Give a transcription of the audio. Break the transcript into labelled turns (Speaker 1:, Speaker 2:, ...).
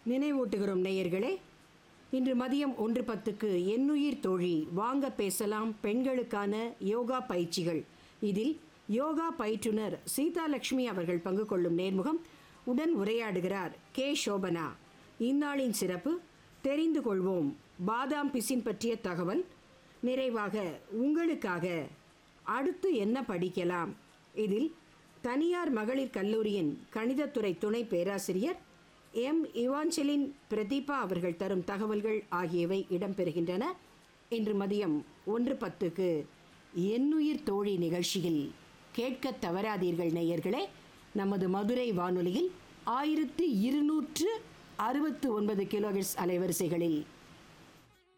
Speaker 1: நினைவூட்டுகிறோம் நேயர்களே இன்று மதியம் ஒன்று பத்துக்கு எண்ணுயிர் தோழி வாங்க பேசலாம் பெண்களுக்கான யோகா பயிற்சிகள் இதில் யோகா பயிற்றுனர் சீதாலட்சுமி அவர்கள் பங்கு கொள்ளும் நேர்முகம் உடன் உரையாடுகிறார் கே சோபனா இந்நாளின் சிறப்பு தெரிந்து கொள்வோம் பாதாம் பிசின் பற்றிய தகவல் நிறைவாக உங்களுக்காக அடுத்து என்ன படிக்கலாம் இதில் தனியார் மகளிர் கல்லூரியின் கணிதத்துறை துணை பேராசிரியர் எம் இவாஞ்சலின் பிரதீபா அவர்கள் தரும் தகவல்கள் ஆகியவை இடம்பெறுகின்றன இன்று மதியம் ஒன்று பத்துக்கு எண்ணுயிர் தோழி நிகழ்ச்சியில் கேட்க தவறாதீர்கள் நேயர்களே நமது மதுரை வானொலியில் ஆயிரத்தி இருநூற்று அறுபத்து ஒன்பது கிலோஹெர்ட்ஸ் அலைவரிசைகளில்